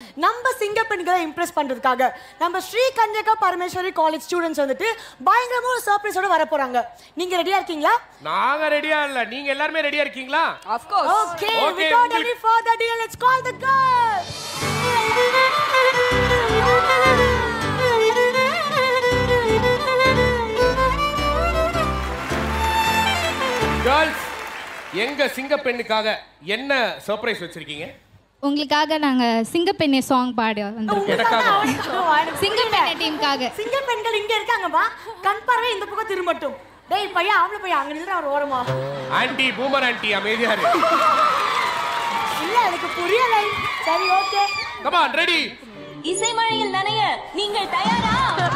நம்ம சிங்க பெண்களை இம்ப்ரெஸ் பண்றதுக்காக நம்ம ஸ்ரீ கன்யகா பரமேஸ்வரி காலேஜ் ஸ்டூடெண்ட்ஸ் வந்துட்டு பயங்கரமா ஒரு சர்ப்ரைஸோட வர போறாங்க நீங்க ரெடியா இருக்கீங்களா நாங்க ரெடியா இல்ல நீங்க எல்லாருமே ரெடியா இருக்கீங்களா of course okay Okay, without உங்களுக்கு- any further ado let's call the girl girls எங்க சிங்க பெண்ணுக்காக என்ன சர்ப்ரைஸ் வச்சிருக்கீங்க உங்களுக்காக நாங்க சிங்கப்பெண்ணே சாங் பாட வந்திருக்கோம் எனக்காக சிங்கப்பெண்ணே டீமுக்காக சிங்க பெண்கள் இங்க இருக்காங்கப்பா கண் பார்வை இந்த பக்கம் திரும்பட்டும் டேய் பையன் ஆம்பளை பையன் அங்க நின்று அவர் ஓரமா ஆன்டி பூமர் ஆன்டி அமைதியா இரு இல்ல எனக்கு புரியலை சரி ஓகே கமான் ரெடி இசை மழையில் நனைய நீங்கள் தயாரா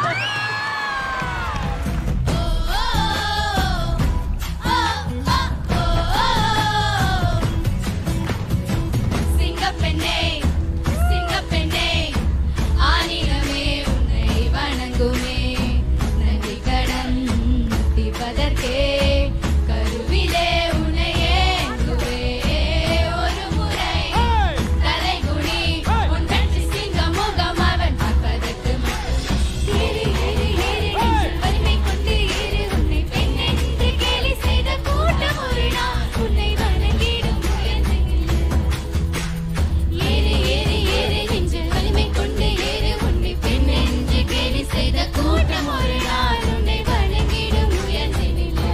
சிங்கப்பெண்ணே சிங்கப்பெண்ணே ஆனினமே உன்னை வணங்குமே நன்றி கடன் தீபதற்கே கருவிலே உன்னை ஏங்குவே ஒரு முறை தலைகுனி உன் கட்சி சிங்க முகம் அவன் பார்ப்பதற்கு ஏறி ஏறி ஏறி நெஞ்சில் வலிமை கொண்டு ஏறி உன்னை பெண் என்று கேலி செய்த கூட்டம் ஒரு நாள் உன்னை வணங்கிடும் உயர்ந்து நில்லு ஏறு ஏறு ஏறு நெஞ்சில் வலிமை கொண்டு ஏறு உன்னை பெண் என்று கேலி செய்த கூட்டம் ஒரு நாள் உன்னை வணங்கிடும் உயர்ந்து நில்லு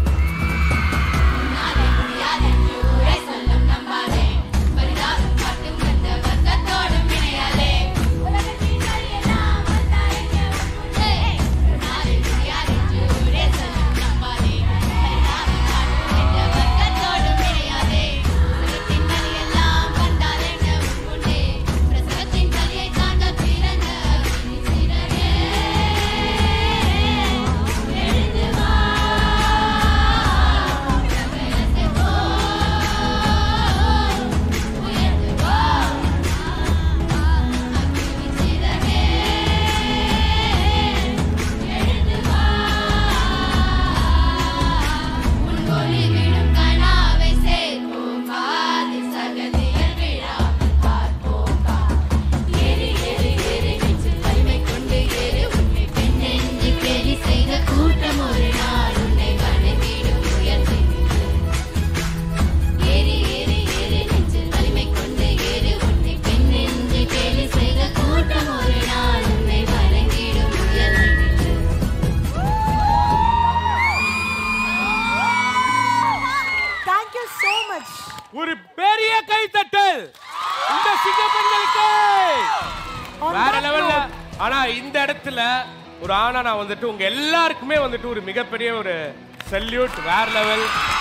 உன்னாலே முடியாதென்று ஊரை சொல்லும் நம்பாதே பரிதாபம் மட்டும் வந்த வர்க்கத்தோடும் இணையாதே உலகத்தின் வழியெல்லாம் வந்தாய் உன்னை உன்னாலே முடியாதென்று ஊரே சொல்லும் நம்பாதே பரிதாபம் மட்டும் வந்த வர்க்கத்தோடும் இணையாதே உலகத்தின் வழியெல்லாம் வந்தால் என்ன உன்னை பிரசவத்தின் வலியை தாண்ட பிறந்த சிறகே எழுந்து வா உயர்ந்து வா அக்கினி சிறகே எழுந்து வா உன் ஒளி விடும் கனாவை சேர்ப்போம் பாதி சகதியில் விழாமல் பார்ப்போம் வா. ஏறு ஏறு ஏறு நெஞ்சில் வலிமை கொண்டு ஏறு உன்னை பெண் என்று கேலி செய்த கூட்டம் ஒரு நாள் உன்னை வணங்கிடும் உயர்ந்து நின்று. ஏறு ஏறு ஏறு நெஞ்சில் வலிமை கொண்டு ஏறு உன்னை பெண் என்று கேலி செய்த கூட்டம் ஒரு நாள் உன்னை வணங்கிடும் உயர்ந்து நின்று. thank you so much ஒரு பெரிய கைத்தட்டல் இந்த சிங்க பெண்களுக்கு On வேற that லெவல்ல note, ஆனா இந்த இடத்துல ஒரு ஆனா நான் வந்துட்டு உங்க எல்லாருக்குமே வந்துட்டு ஒரு மிகப்பெரிய ஒரு சல்யூட் வேற லெவல்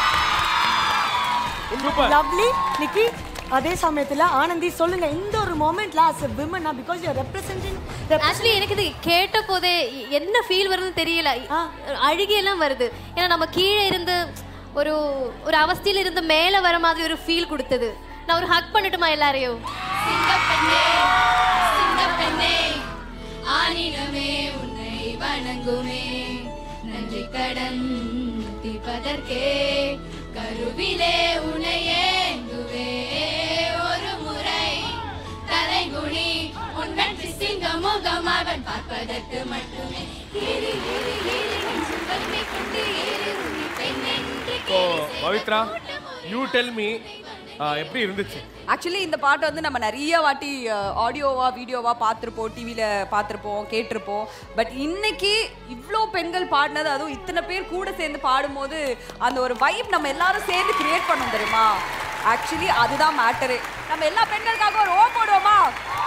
சூப்பர் லவ்லி நிக்கி அதே சமயத்துல ஆனந்தி சொல்லுங்க இந்த ஒரு மொமெண்ட்ல as a women because you representing actually எனக்கு இது கேட்ட போதே என்ன ஃபீல் வருதுன்னு தெரியல ஆ. அழுகையெல்லாம் வருது ஏன்னா நம்ம கீழே இருந்து ஒரு ஒரு அவஸ்தையில இருந்து மேல வர மாதிரி ஒரு ஃபீல் கொடுத்தது நான் ஒரு ஹக் பண்ணட்டுமா எல்லாரையும் சிங்கப்பெண்ணே சிங்கப்பெண்ணே ஆனினமே உன்னை வணங்குமே நன்றி கடன் தீபதற்கே கருவிலே உன்னை ஏந்துவே ஒரு முறை தலைகுனி உன் வெற்றி சிங்க முகம் அவன் பார்ப்பதற்கு மட்டுமே ஏறு ஏறு ஏறு நெஞ்சில் வலிமை கொண்டு ஏறு உன்னை பெண் என்று இப்போ பவித்ரா யூ டெல் மீ எப்படி இருந்துச்சு ஆக்சுவலி இந்த பாட்டை வந்து நம்ம நிறைய வாட்டி ஆடியோவா வீடியோவா பார்த்துருப்போம் டிவியில் பார்த்துருப்போம் கேட்டிருப்போம் பட் இன்னைக்கு இவ்வளோ பெண்கள் பாடினது அதுவும் இத்தனை பேர் கூட சேர்ந்து பாடும்போது அந்த ஒரு வைப் நம்ம எல்லாரும் சேர்ந்து கிரியேட் பண்ணோம் தெரியுமா ஆக்சுவலி அதுதான் மேட்டரு நம்ம எல்லா பெண்களுக்காக ஒரு ஓ போடுவோமா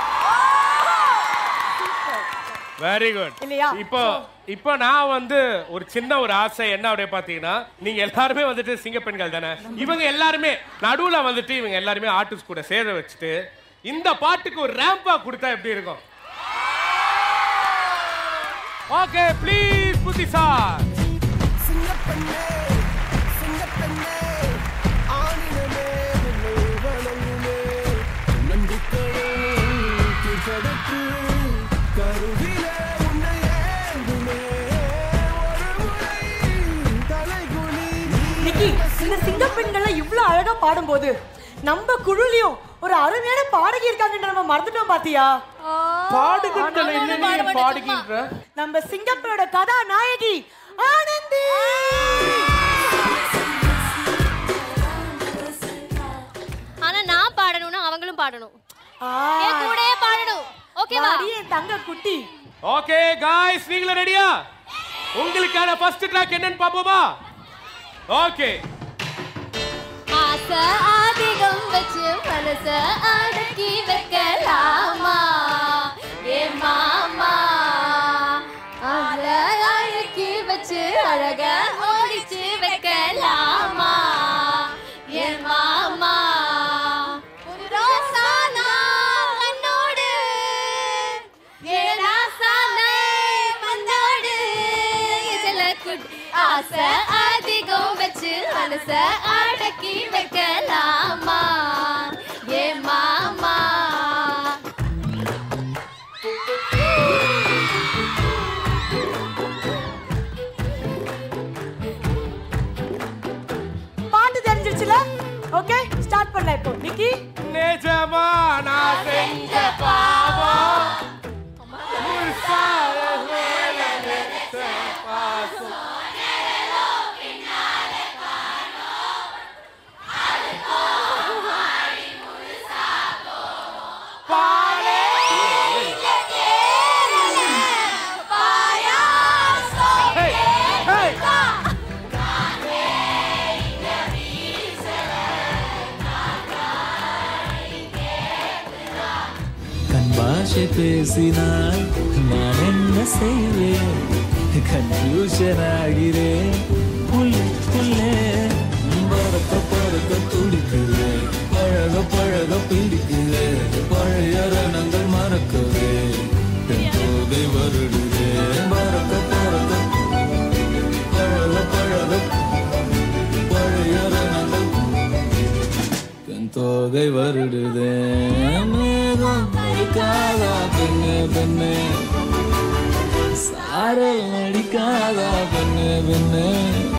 வெரி குட் இல்லையா? இப்போ இப்போ நான் வந்து ஒரு சின்ன ஒரு ஆசை என்ன அப்படியே பாத்தீங்கன்னா நீங்க எல்லாருமே வந்துட்டு சிங்க பெண்கள் தானே இவங்க எல்லாருமே நடுவுல வந்துட்டு இவங்க எல்லாருமே ஆர்டிஸ்ட் கூட சேர வச்சுட்டு இந்த பாட்டுக்கு ஒரு ரேம்பா கொடுத்தா எப்படி இருக்கும் ஓகே ப்ளீஸ் புத்தி சார் சிங்கப்பெண்ணே சிங்கப்பெண்ணே ஆணினமே உன்னை வணங்குமே நம்பிக்கையை தீர்ப்பதற்கு கருவிலே உன்னை ஏந்துமே ஒரு முறை தலைகுனி நிக்கி இந்த சிங்க பெண்கள்லாம் இவ்ளோ அழகா பாடும்போது நம்ம குழுலையும் ஒரு அருமையான பாடகி இருக்காங்கன்ற நம்ம மறந்துட்டோம் பாத்தியா பாடுகின்ற என்ன நீ பாடுகின்ற நம்ம சிங்கப்பூரோட கதாநாயகி ஆனந்தி ஆனா நான் பாடணும்னா அவங்களும் பாடணும் ஆ, என் கூடயே பாடணும் ஓகேவா வாடி என் தங்க குட்டி ஓகே காய்ஸ் நீங்களும் ரெடியா உங்களுக்கான ஃபர்ஸ்ட் ட்ராக் என்னன்னு பாப்போமா ஓகே ஆசை அதிகம் வச்சு மனச அடக்கி வைக்கலாமா ஏ மாமா அத அடக்கி வச்சு அழக ஓடிச்சு வைக்கலாமா ஏ மாமா ஒரு ரோசானா கண்ணோடு ஏராசானை வந்தோடு இதுல குட் ஆசை அதிகம் வச்சு மனச அடக்கி வைக்கலாமா ஏ மாமா பாட்டு தெரிஞ்சிருச்சுல ஓகே ஸ்டார்ட் பண்ணலாம் இப்போ நிக்கி நிஜமா நான் செஞ்ச பாவம் முழுசாக நினைச்ச பாசம். பாலே Hey, hey. கண் பாஷை பேசினால் நான் என்ன செய்வேன் கன்ஃபியூஷன் ஆகிறேன் புள்ளே புள்ளே பறக்க பறக்க துடிக்குது பழக பழக பிடிக்குது பழைய ரணங்கள் மறக்குது என் போதை வருடுது பறக்க பறக்க பழக பழக பழைய ரணங்கள் என் தோகை வருடுதே மேகம் அடிக்காதா பெண்ணே பெண்ணே சாரல் அடிக்காதா பெண்ணே பெண்ணே